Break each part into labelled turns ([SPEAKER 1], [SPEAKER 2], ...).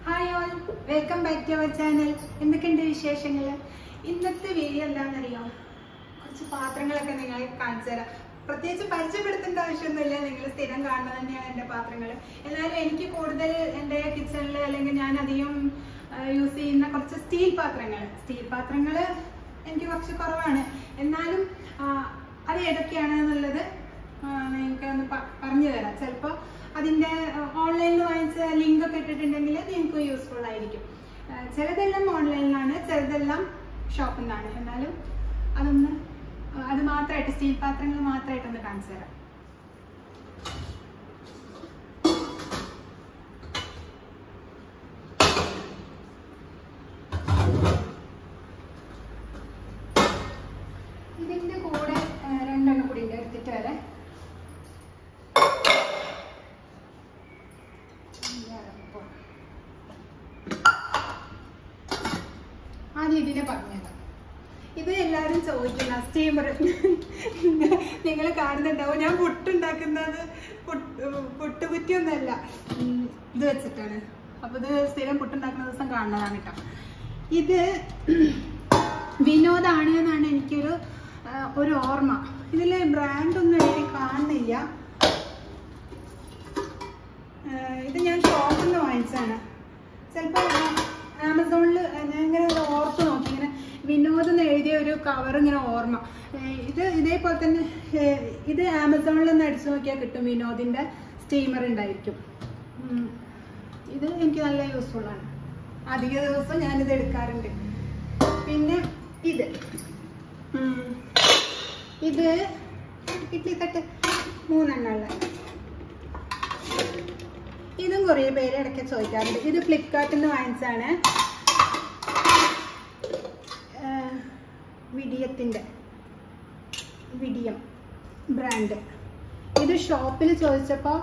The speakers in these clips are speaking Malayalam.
[SPEAKER 1] Hi all welcome back to our channel എന്തൊക്കെയുണ്ട് വിശേഷങ്ങൾ ഇന്നത്തെ വീഡിയോ എന്താണെന്നറിയോ കുറച്ച് പാത്രങ്ങളൊക്കെ നിങ്ങളെ കാണിച്ചു തരാം പ്രത്യേകിച്ച് പരിചയപ്പെടുത്തേണ്ട ആവശ്യമൊന്നുമില്ല നിങ്ങൾ സ്ഥിരം കാണുന്നത് തന്നെയാണ് എൻ്റെ പാത്രങ്ങൾ എന്നാലും എനിക്ക് കൂടുതൽ എൻ്റെ കിച്ചണിൽ അല്ലെങ്കിൽ ഞാൻ അധികം യൂസ് ചെയ്യുന്ന കുറച്ച് സ്റ്റീൽ പാത്രങ്ങൾ സ്റ്റീൽ പാത്രങ്ങൾ എനിക്ക് കുറച്ച് കുറവാണ് എന്നാലും ആ, അത് ഏതൊക്കെയാണ് എന്നുള്ളത് നിങ്ങൾക്ക് ഒന്ന് പ- പറഞ്ഞു തരാം ചിലപ്പോൾ അതിൻ്റെ ഓൺലൈനിൽ വാങ്ങിച്ച ലിങ്ക് ഒക്കെ ഇട്ടിട്ടുണ്ടെങ്കിൽ നിങ്ങൾക്ക് യൂസ്ഫുൾ ആയിരിക്കും ആ, ചിലതെല്ലാം ഓൺലൈനിലാണ് ചിലതെല്ലാം ഷോപ്പിൽ നിന്നാണ് എന്നാലും അതൊന്ന് ആ, അത് മാത്രമായിട്ട് സ്റ്റീൽ പാത്രങ്ങൾ മാത്രമായിട്ടൊന്ന് കാണിച്ചു തരാം ഇതിൻ്റെ കൂടെ ആ, രണ്ടെണ്ണം കൂടി ഉണ്ട് എടുത്തിട്ട് വരെ ആദ്യം ഇതിനെ പറഞ്ഞത് ഇത് എല്ലാവരും ചോദിക്കുന്ന സ്റ്റീമർ നിങ്ങൾ കാണുന്നുണ്ടാവും ഞാൻ പുട്ടുണ്ടാക്കുന്നത് പുട്ട് പുട്ടുകുറ്റിയൊന്നുമല്ല ഉം, ഇത് വെച്ചിട്ടാണ് അപ്പോൾ ഇത് സ്ഥിരം പുട്ടുണ്ടാക്കുന്ന ദിവസം കാണുന്നതാണ് കേട്ടോ ഇത് വിനോദാണ് എന്നാണ് എനിക്കൊരു ആ, ഒരു ഓർമ്മ ഇതിൽ ബ്രാൻഡൊന്നും എനിക്ക് കാണുന്നില്ല ആ, ഇത് ഞാൻ ഷോപ്പിൽ നിന്ന് വാങ്ങിച്ചതാണ് ചിലപ്പോൾ ആമസോണിൽ ഞാൻ ഇങ്ങനെ ഒരു ഓർത്ത് നോക്കി ഇങ്ങനെ വിനോദ് എന്ന് എഴുതിയ ഒരു കവർ ഇങ്ങനെ ഓർമ്മ ഏ, ഇത് ഇതേപോലെ തന്നെ ഏ, ഇത് ആമസോണിൽ ഒന്ന് അടിച്ചു നോക്കിയാൽ കിട്ടും വിനോദിൻ്റെ സ്റ്റീമർ ഉണ്ടായിരിക്കും ഉം. ഇത് എനിക്ക് നല്ല യൂസ്ഫുൾ ആണ് അധിക ദിവസം ഞാനിത് എടുക്കാറുണ്ട് പിന്നെ ഇത് ഉം. ഇത് ഇഡ്ലി തട്ട് മൂന്നെണ്ണമുള്ള ഇതും കുറേ പേര് ഇടയ്ക്ക് ചോദിക്കാറുണ്ട് ഇത് ഫ്ലിപ്കാർട്ടിൽ നിന്ന് വാങ്ങിച്ചാണ് വിഡിയത്തിൻ്റെ വിഡിയം ബ്രാൻഡ് ഇത് ഷോപ്പിൽ ചോദിച്ചപ്പോൾ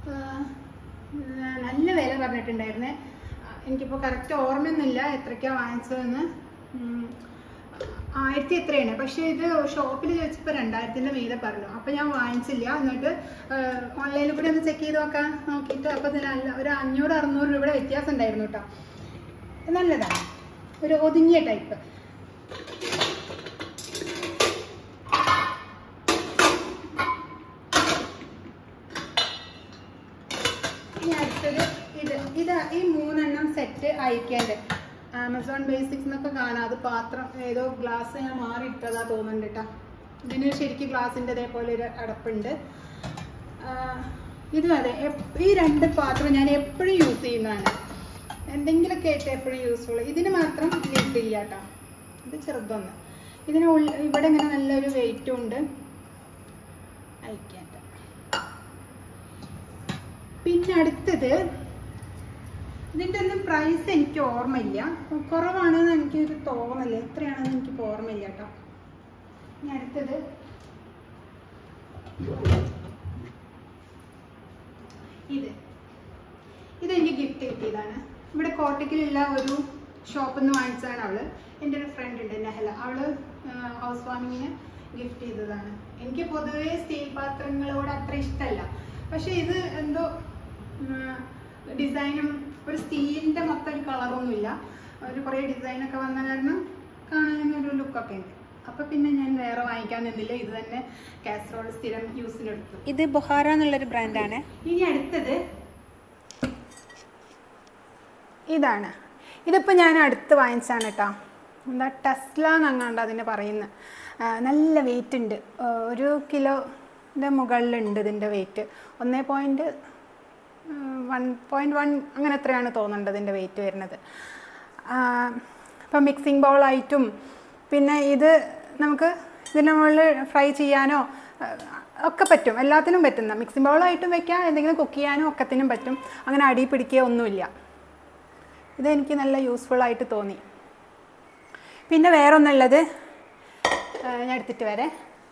[SPEAKER 1] നല്ല വില പറഞ്ഞിട്ടുണ്ടായിരുന്നേ എനിക്കിപ്പോൾ കറക്റ്റ് ഓർമ്മയൊന്നുമില്ല എത്രയ്ക്കാണ് വാങ്ങിച്ചതെന്ന് ഉം, ആയിരത്തി എത്രയാണ് പക്ഷേ ഇത് ഷോപ്പിൽ ചോദിച്ചപ്പോൾ രണ്ടായിരത്തിൻ്റെ മീതെ പറഞ്ഞു അപ്പോൾ ഞാൻ വാങ്ങിച്ചില്ല എന്നിട്ട് ഓൺലൈനിൽ കൂടി ഒന്ന് ചെക്ക് ചെയ്ത് നോക്കാം നോക്കിയിട്ട് അപ്പോൾ ഇതിന് നല്ല ഒരു അഞ്ഞൂറ് അറുന്നൂറ് രൂപയുടെ വ്യത്യാസം ഉണ്ടായിരുന്നു കേട്ടോ നല്ലതാണ് ഒരു ഒതുങ്ങിയ ടൈപ്പ് ഇനി അടുത്തത് ഇത് ഇത് ഈ മൂന്നെണ്ണം സെറ്റ് അയക്കേണ്ടത് ആമസോൺ ബേസിക്സ് എന്നൊക്കെ കാണാം അത് പാത്രം ഏതോ ഗ്ലാസ് ഞാൻ മാറി ഇട്ടതാ തോന്നുന്നുണ്ട് കേട്ടോ ഇതിന് ശരിക്കും ഗ്ലാസിൻ്റെ ഇതേപോലെ ഒരു അടപ്പുണ്ട് ആ, ഇതും അതെ എപ്പ- ഈ രണ്ട് പാത്രം ഞാൻ എപ്പോഴും യൂസ് ചെയ്യുന്നതാണ് എന്തെങ്കിലുമൊക്കെ ആയിട്ട് എപ്പോഴും യൂസ്ഫുൾ ഇതിന് മാത്രം ലിഡ് ഇല്ല കേട്ടോ ഇത് ചെറുതൊന്ന് ഇതിന് ഉള്ളിൽ ഇവിടെ ഇങ്ങനെ നല്ലൊരു വെയിറ്റും ഉണ്ട് അയക്കേണ്ട പിന്നെ അടുത്തത് ഇതിൻ്റെ ഒന്നും പ്രൈസ് എനിക്ക് ഓർമ്മയില്ല കുറവാണെന്ന് എനിക്കൊരു തോന്നല് എത്രയാണെന്ന് എനിക്ക് ഓർമ്മയില്ല കേട്ടോ ഇനി അടുത്തത് ഇത് ഇത് എനിക്ക് ഗിഫ്റ്റ് കിട്ടിയതാണ് ഇവിടെ കോട്ടയ്ക്കിലുള്ള ഒരു ഷോപ്പിൽ നിന്ന് വാങ്ങിച്ചതാണ് അവള് എൻ്റെ ഒരു ഫ്രണ്ട് ഉണ്ട് നെഹല അവള് ഹൗസ് വാമിങ്ങിന് ഗിഫ്റ്റ് ചെയ്തതാണ് എനിക്ക് പൊതുവേ സ്റ്റീൽ പാത്രങ്ങളോട് അത്ര ഇഷ്ടമല്ല പക്ഷെ ഇത് എന്തോ ഡിസൈനും ഒരു സ്റ്റീലിൻ്റെ മൊത്തം ഒരു കളറൊന്നുമില്ല ഒരു കുറേ ഡിസൈനൊക്കെ വന്ന കാരണം കാണാനൊരു ലുക്കൊക്കെ ഉണ്ട് അപ്പോൾ പിന്നെ ഞാൻ വേറെ വാങ്ങിക്കാൻ നിന്നില്ല ഇത് തന്നെ കാസറോൾ സ്ഥിരം യൂസിനെടുത്തു
[SPEAKER 2] ഇത് ബൊഹാര എന്നുള്ളൊരു ബ്രാൻഡാണ്
[SPEAKER 1] ഇനി അടുത്തത് ഇതാണ് ഇതിപ്പോൾ ഞാൻ അടുത്ത് വാങ്ങിച്ചാണ് കേട്ടോ എന്താ ടെസ്ല എന്നങ്ങാണ്ട് അതിന് പറയുന്നത് നല്ല വെയിറ്റ് ഉണ്ട് ആ, ഒരു കിലോൻ്റെ മുകളിലുണ്ട് ഇതിൻ്റെ വെയിറ്റ് ഒന്നേ പോയിൻറ്റ് വൺ പോയിൻറ്റ് വൺ അങ്ങനെ എത്രയാണ് തോന്നുന്നുണ്ട് ഇതിൻ്റെ വെയിറ്റ് വരുന്നത് ഇപ്പം മിക്സിംഗ് ബൗളായിട്ടും പിന്നെ ഇത് നമുക്ക് ഇതിൻ്റെ മുകളിൽ ഫ്രൈ ചെയ്യാനോ ആ, ഒക്കെ പറ്റും എല്ലാത്തിനും പറ്റുന്ന മിക്സിംഗ് ബൗളായിട്ടും വെക്കാം എന്തെങ്കിലും കുക്ക് ചെയ്യാനും ഒക്കത്തിനും പറ്റും അങ്ങനെ അടി പിടിക്കുക ഒന്നുമില്ല ഇതെനിക്ക് നല്ല യൂസ്ഫുൾ ആയിട്ട് തോന്നി പിന്നെ വേറൊന്നുള്ളത് ആ, ഞാൻ എടുത്തിട്ട് വരെ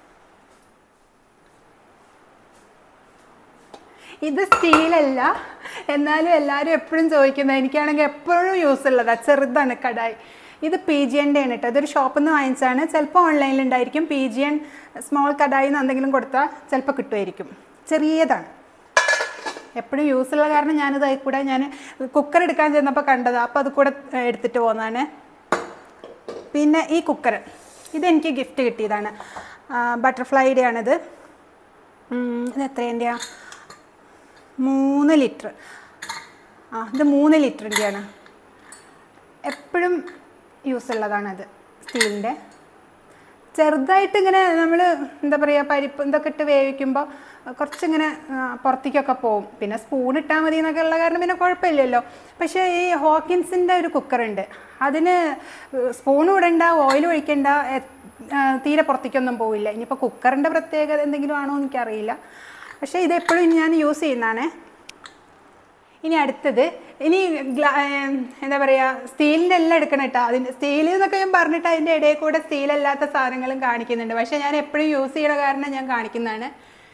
[SPEAKER 1] ഇത് സ്റ്റീലല്ല എന്നാലും എല്ലാവരും എപ്പോഴും ചോദിക്കുന്നത് എനിക്കാണെങ്കിൽ എപ്പോഴും യൂസ് ഉള്ളതാണ് ചെറുതാണ് കടായി ഇത് പി ജി എൻ്റെ ആണ് കേട്ടോ ഇതൊരു ഷോപ്പിൽ നിന്ന് വാങ്ങിച്ചാണ് ചിലപ്പോൾ ഓൺലൈനിൽ ഉണ്ടായിരിക്കും P G N small kadai എന്ന് എന്തെങ്കിലും കൊടുത്താൽ ചിലപ്പോൾ കിട്ടുമായിരിക്കും ചെറിയതാണ് എപ്പോഴും യൂസ് ഉള്ള കാരണം ഞാനിത് അതിൽ കൂടെ ഞാൻ കുക്കർ എടുക്കാൻ ചെന്നപ്പോൾ കണ്ടത് അപ്പോൾ അത് കൂടെ ഏഹ്, എടുത്തിട്ട് പോന്നതാണ് പിന്നെ ഈ കുക്കർ ഇതെനിക്ക് ഗിഫ്റ്റ് കിട്ടിയതാണ് ബട്ടർഫ്ലൈയുടെ ആണിത് ഉം, ഇത് എത്രേൻ്റെയാ മൂന്ന് ലിറ്റർ ആ ഇത് മൂന്ന് ലിറ്ററിൻ്റെയാണ് എപ്പോഴും യൂസ് ഉള്ളതാണത് സ്റ്റീലിൻ്റെ ചെറുതായിട്ട് ഇങ്ങനെ നമ്മൾ എന്താ പറയുക പരിപ്പ് ഇതൊക്കെ ഇട്ട് വേവിക്കുമ്പോൾ കുറച്ചിങ്ങനെ ആ, പുറത്തേക്കൊക്കെ പോവും പിന്നെ സ്പൂൺ ഇട്ടാൽ മതി എന്നൊക്കെ ഉള്ള കാരണം പിന്നെ കുഴപ്പമില്ലല്ലോ പക്ഷേ ഈ ഹോക്കിൻസിൻ്റെ ഒരു കുക്കറുണ്ട് അതിന് സ്പൂൺ ഇടണ്ട ഓയിൽ ഒഴിക്കണ്ട എ- ആ, തീരെ പുറത്തേക്കൊന്നും പോവില്ല ഇനിയിപ്പോൾ കുക്കറിൻ്റെ പ്രത്യേകത എന്തെങ്കിലും ആണോ എന്ന് എനിക്കറിയില്ല പക്ഷേ ഇതെപ്പോഴും ഞാൻ യൂസ് ചെയ്യുന്നതാണേ ഇനി അടുത്തത് ഇനി ഗ്ലാ ഏം, എന്താ പറയുക സ്റ്റീലിൻ്റെ എല്ലാം എടുക്കണം കേട്ടോ അതിൻ്റെ സ്റ്റീൽ എന്നൊക്കെ ഞാൻ പറഞ്ഞിട്ട് അതിൻ്റെ ഇടയിൽ കൂടെ സ്റ്റീലല്ലാത്ത സാധനങ്ങളും കാണിക്കുന്നുണ്ട് പക്ഷേ ഞാൻ എപ്പോഴും യൂസ് ചെയ്യണ കാരണം ഞാൻ കാണിക്കുന്നതാണ്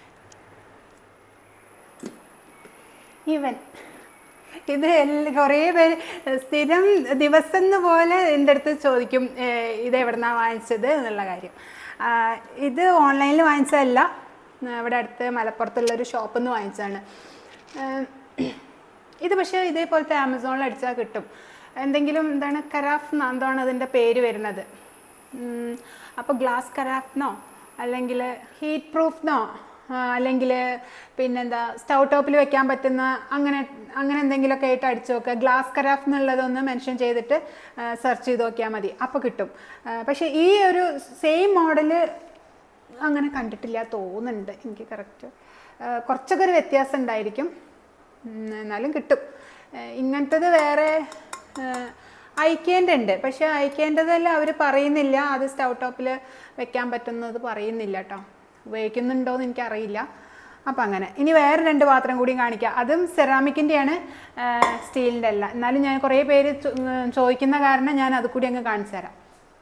[SPEAKER 1] ഇവൻ ഇത് എല്ലാ കുറേ പേര് സ്ഥിരം ദിവസം എന്ന പോലെ എൻ്റെ അടുത്ത് ചോദിക്കും ഏഹ്, ഇത് എവിടുന്നാണ് വാങ്ങിച്ചത് എന്നുള്ള കാര്യം ആ, ഇത് ഓൺലൈനിൽ വാങ്ങിച്ചതല്ല ആ, ഇവിടെ അടുത്ത് മലപ്പുറത്തുള്ളൊരു ഷോപ്പിൽ നിന്ന് വാങ്ങിച്ചതാണ് ഏഹ്, ഇത് പക്ഷേ ഇതേപോലത്തെ ആമസോണിൽ അടിച്ചാൽ കിട്ടും എന്തെങ്കിലും എന്താണ് കരാഫ് എന്നാണ് അതിൻ്റെ പേര് വരുന്നത് അപ്പോൾ ഗ്ലാസ് കരാഫ്നോ അല്ലെങ്കിൽ ഹീറ്റ് പ്രൂഫ്നോ അല്ലെങ്കിൽ പിന്നെന്താ സ്റ്റൗ ടോപ്പിൽ വെക്കാൻ പറ്റുന്ന അങ്ങനെ അങ്ങനെ എന്തെങ്കിലുമൊക്കെ ആയിട്ട് അടിച്ചു നോക്കുക ഗ്ലാസ് കരാഫ് എന്നുള്ളതൊന്ന് മെൻഷൻ ചെയ്തിട്ട് സെർച്ച് ചെയ്ത് നോക്കിയാൽ മതി അപ്പോൾ കിട്ടും ആ, പക്ഷേ ഈ ഒരു സെയിം മോഡല് അങ്ങനെ കണ്ടിട്ടില്ല തോന്നുന്നുണ്ട് എനിക്ക് കറക്റ്റ് കുറച്ചൊക്കെ ഒരു വ്യത്യാസം ഉണ്ടായിരിക്കും ഉം, എന്നാലും കിട്ടും ഏഹ് ഇങ്ങനത്തത് വേറെ ഐക്കേൻ്റെ ഉണ്ട് പക്ഷെ ഐക്കേൻ്റെതെല്ലാം അവർ പറയുന്നില്ല അത് സ്റ്റൗ ടോപ്പിൽ വെക്കാൻ പറ്റുന്നത് പറയുന്നില്ല കേട്ടോ ഉപയോഗിക്കുന്നുണ്ടോ എന്ന് എനിക്കറിയില്ല അപ്പം അങ്ങനെ ഇനി വേറെ രണ്ട് പാത്രം കൂടിയും കാണിക്കാം അതും സെറാമിക്കിൻ്റെയാണ് സ്റ്റീലിൻ്റെ അല്ല എന്നാലും ഞാൻ കുറേ പേര് ചോ- ഉം, ചോദിക്കുന്ന കാരണം ഞാൻ അത് കൂടി അങ്ങ് കാണിച്ചു തരാം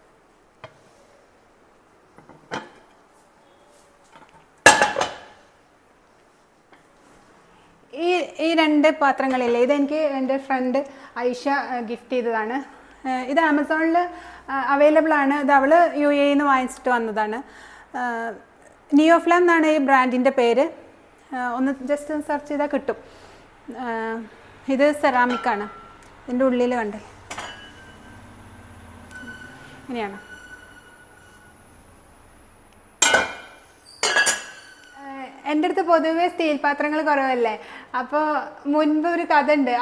[SPEAKER 1] ഈ ഈ രണ്ട് പാത്രങ്ങളില്ലേ ഇതെനിക്ക് എൻ്റെ ഫ്രണ്ട് ഐഷ ഗിഫ്റ്റ് ചെയ്തതാണ് ഏഹ് ഇത് ആമസോണിൽ അവൈലബിൾ ആണ് ഇത് അവൾ യു എ നിന്ന് വാങ്ങിച്ചിട്ട് വന്നതാണ് നിയോഫ്ലാം എന്നാണ് ഈ ബ്രാൻഡിൻ്റെ പേര് ഏഹ് ഒന്ന് ജസ്റ്റ് സെർച്ച് ചെയ്താൽ കിട്ടും ഏഹ് ഇത് സെറാമിക്കാണ് ഇതിൻ്റെ ഉള്ളിൽ കണ്ടേ ഇങ്ങനെയാണ് ഏഹ് എൻ്റെ അടുത്ത് പൊതുവേ സ്റ്റീൽ പാത്രങ്ങൾ കുറവല്ലേ അപ്പോൾ മുൻപ് ഒരു കഥ ഉണ്ട്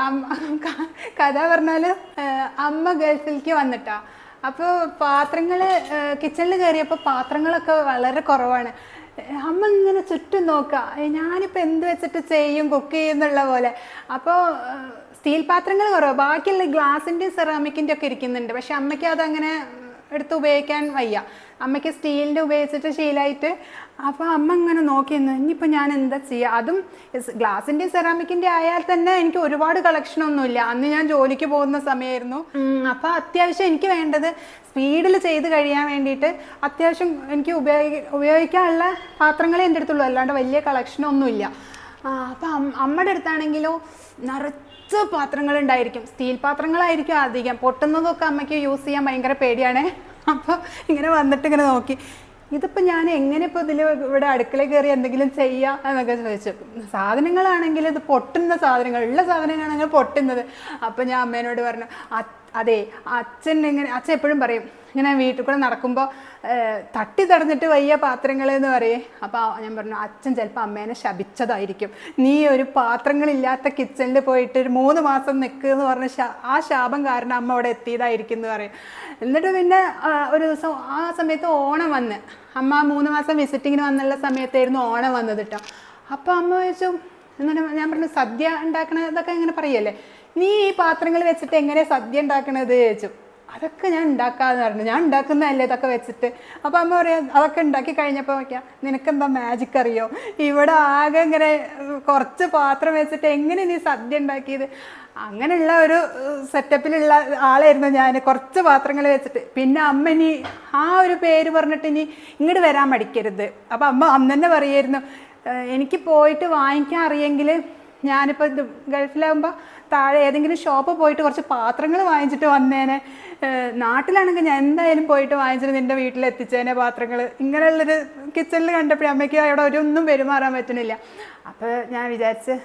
[SPEAKER 1] കഥ പറഞ്ഞാൽ അമ്മ ഗൾഫിലേക്ക് വന്നിട്ടാ അപ്പോൾ പാത്രങ്ങൾ കിച്ചണിൽ കയറിയപ്പോൾ പാത്രങ്ങളൊക്കെ വളരെ കുറവാണ് ഏഹ് അമ്മ ഇങ്ങനെ ചുറ്റും നോക്കുക ഞാനിപ്പോൾ എന്ത് വെച്ചിട്ട് ചെയ്യും കുക്ക് ചെയ്യുന്നുള്ള പോലെ അപ്പോൾ സ്റ്റീൽ പാത്രങ്ങൾ കുറവ് ബാക്കിയുള്ള ഗ്ലാസിൻ്റെയും സെറാമിക്കിൻ്റെ ഒക്കെ ഇരിക്കുന്നുണ്ട് പക്ഷെ അമ്മയ്ക്ക് അതങ്ങനെ എടുത്ത് ഉപയോഗിക്കാൻ വയ്യ അമ്മയ്ക്ക് സ്റ്റീലിൻ്റെ ഉപയോഗിച്ചിട്ട് ശീലമായിട്ട് അപ്പോൾ അമ്മ ഇങ്ങനെ നോക്കി നിന്ന് ഇനിയിപ്പോൾ ഞാൻ എന്താ ചെയ്യുക അതും ഗ്ലാസിൻ്റെ സെറാമിക്കിൻ്റെ ആയാൽ തന്നെ എനിക്ക് ഒരുപാട് കളക്ഷനൊന്നുമില്ല അന്ന് ഞാൻ ജോലിക്ക് പോകുന്ന സമയമായിരുന്നു അപ്പോൾ അത്യാവശ്യം എനിക്ക് വേണ്ടത് സ്പീഡിൽ ചെയ്ത് കഴിയാൻ വേണ്ടിയിട്ട് അത്യാവശ്യം എനിക്ക് ഉപയോഗി ഉപയോഗിക്കാനുള്ള പാത്രങ്ങളെ എൻ്റെ അടുത്തുള്ളൂ അല്ലാണ്ട് വലിയ കളക്ഷനൊന്നുമില്ല അപ്പം അമ്മയുടെ അടുത്താണെങ്കിലോ നിറച്ച് പാത്രങ്ങളുണ്ടായിരിക്കും സ്റ്റീൽ പാത്രങ്ങളായിരിക്കും അധികം പൊട്ടുന്നതൊക്കെ അമ്മയ്ക്ക് യൂസ് ചെയ്യാൻ ഭയങ്കര പേടിയാണ് അപ്പോൾ ഇങ്ങനെ വന്നിട്ട് ഇങ്ങനെ നോക്കി ഇതിപ്പോൾ ഞാൻ എങ്ങനെ ഇപ്പോൾ ഇതിൽ ഇവിടെ അടുക്കളയിൽ കയറി എന്തെങ്കിലും ചെയ്യാം എന്നൊക്കെ ചോദിച്ചു സാധനങ്ങളാണെങ്കിൽ ഇത് പൊട്ടുന്ന സാധനങ്ങൾ ഉള്ള സാധനങ്ങളാണെങ്കിൽ പൊട്ടുന്നത് അപ്പോൾ ഞാൻ അമ്മേനോട് പറഞ്ഞു "അ- അതെ അച്ഛൻ ഇങ്ങനെ അച്ഛൻ എപ്പോഴും പറയും ഇങ്ങനെ വീട്ടിൽ കൂടെ നടക്കുമ്പോൾ തട്ടി തടഞ്ഞിട്ട് വയ്യ പാത്രങ്ങൾ എന്ന് പറയേ അപ്പോൾ ഞാൻ പറഞ്ഞു അച്ഛൻ ചിലപ്പോൾ അമ്മേനെ ശപിച്ചതായിരിക്കും നീ ഒരു പാത്രങ്ങളില്ലാത്ത കിച്ചണിൽ പോയിട്ട് ഒരു മൂന്ന് മാസം നിൽക്കുക എന്ന് പറഞ്ഞ ശാ- ആ ശാപം കാരണം അമ്മ അവിടെ എത്തിയതായിരിക്കും എന്ന് പറയും എന്നിട്ട് പിന്നെ ആ, ഒരു ദിവസം ആ സമയത്ത് ഓണം വന്ന് അമ്മ മൂന്ന് മാസം വിസിറ്റിങ്ങിന് വന്നുള്ള സമയത്തായിരുന്നു ഓണം വന്നത് കേട്ടോ അപ്പോൾ അമ്മ ചോദിച്ചു എന്നിട്ട് ഞാൻ പറഞ്ഞു സദ്യ ഉണ്ടാക്കണതൊക്കെ ഇങ്ങനെ പറയല്ലേ നീ ഈ പാത്രങ്ങൾ വെച്ചിട്ട് എങ്ങനെ സദ്യ ഉണ്ടാക്കണത് ചോദിച്ചു അതൊക്കെ ഞാൻ ഉണ്ടാക്കാന്ന് പറഞ്ഞു ഞാൻ ഉണ്ടാക്കുന്നതല്ലേ ഇതൊക്കെ വെച്ചിട്ട് അപ്പം അമ്മ പറയാ അതൊക്കെ ഉണ്ടാക്കി കഴിഞ്ഞപ്പോൾ നോക്കിയാ നിനക്കെന്താ മാജിക് അറിയോ ഇവിടെ ആകെ ഇങ്ങനെ ഉം, കുറച്ച് പാത്രം വെച്ചിട്ട് എങ്ങനെ നീ സദ്യ ഉണ്ടാക്കിയത് അങ്ങനെയുള്ള ഒരു സെറ്റപ്പിലുള്ള ആളായിരുന്നു ഞാൻ കുറച്ച് പാത്രങ്ങൾ വെച്ചിട്ട് പിന്നെ അമ്മ ഇനി ആ ഒരു പേര് പറഞ്ഞിട്ട് ഇനി ഇങ്ങോട്ട് വരാൻ മടിക്കരുത് അപ്പം അമ്മ അന്ന് തന്നെ പറയായിരുന്നു "ഏഹ്, എനിക്ക് പോയിട്ട് വാങ്ങിക്കാൻ അറിയെങ്കിൽ ഞാനിപ്പോൾ ഇത് ഗൾഫിലാകുമ്പോൾ താഴെ ഏതെങ്കിലും ഷോപ്പ് പോയിട്ട് കുറച്ച് പാത്രങ്ങൾ വാങ്ങിച്ചിട്ട് വന്നേനെ ഏഹ് നാട്ടിലാണെങ്കിൽ ഞാൻ എന്തായാലും പോയിട്ട് വാങ്ങിച്ചിട്ട് നിൻ്റെ വീട്ടിൽ എത്തിച്ചേനെ പാത്രങ്ങൾ ഇങ്ങനെയുള്ളൊരു കിച്ചണിൽ കണ്ടപ്പോഴേ അമ്മയ്ക്ക് അവിടെ ഒരു ഒന്നും പെരുമാറാൻ പറ്റുന്നില്ല അപ്പോൾ ഞാൻ വിചാരിച്ച്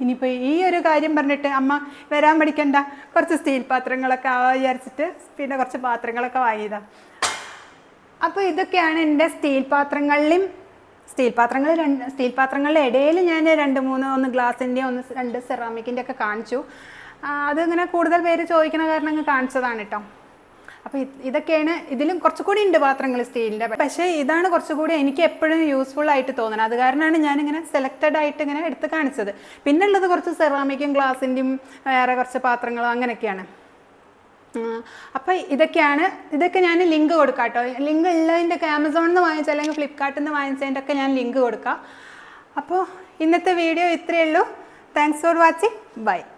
[SPEAKER 1] ഇനിയിപ്പോൾ ഈ ഒരു കാര്യം പറഞ്ഞിട്ട് അമ്മ വരാൻ പഠിക്കണ്ട കുറച്ച് സ്റ്റീൽ പാത്രങ്ങളൊക്കെ ആ വിചാരിച്ചിട്ട് പിന്നെ കുറച്ച് പാത്രങ്ങളൊക്കെ വാങ്ങിയതാണ് അപ്പോൾ ഇതൊക്കെയാണ് എൻ്റെ സ്റ്റീൽ പാത്രങ്ങളിലും സ്റ്റീൽ പാത്രങ്ങൾ രണ്ട് സ്റ്റീൽ പാത്രങ്ങളുടെ ഇടയിൽ ഞാൻ രണ്ട് മൂന്ന് ഒന്ന് ഗ്ലാസിൻ്റെ ഒന്ന് രണ്ട് സെറാമിക്കിൻ്റെ ഒക്കെ കാണിച്ചു ആ, അതിങ്ങനെ കൂടുതൽ പേര് ചോദിക്കണ കാരണം അങ്ങ് കാണിച്ചതാണ് കേട്ടോ അപ്പോൾ ഇതൊക്കെയാണ് ഇതിലും കുറച്ചുകൂടി ഉണ്ട് പാത്രങ്ങൾ സ്റ്റീലിൻ്റെ പക്ഷേ ഇതാണ് കുറച്ചുകൂടി എനിക്ക് എപ്പോഴും യൂസ്ഫുൾ ആയിട്ട് തോന്നുന്നത് അത് കാരണമാണ് ഞാനിങ്ങനെ സെലക്റ്റഡ് ആയിട്ട് ഇങ്ങനെ എടുത്ത് കാണിച്ചത് പിന്നെ ഉള്ളത് കുറച്ച് സെറാമിക്കും ഗ്ലാസിൻ്റെയും വേറെ കുറച്ച് പാത്രങ്ങളും അങ്ങനെയൊക്കെയാണ് അപ്പോൾ ഇതൊക്കെയാണ് ഇതൊക്കെ ഞാൻ ലിങ്ക് കൊടുക്കാം കേട്ടോ ലിങ്ക് ഉള്ളതിൻ്റെ ഒക്കെ ആമസോണിൽ നിന്ന് വാങ്ങിച്ച അല്ലെങ്കിൽ ഫ്ലിപ്കാർട്ടിൽ നിന്ന് വാങ്ങിച്ചതിൻ്റെ ഒക്കെ ഞാൻ ലിങ്ക് കൊടുക്കാം അപ്പോൾ ഇന്നത്തെ വീഡിയോ ഇത്രയേ ഉള്ളൂ താങ്ക്സ് ഫോർ വാച്ചിങ് ബൈ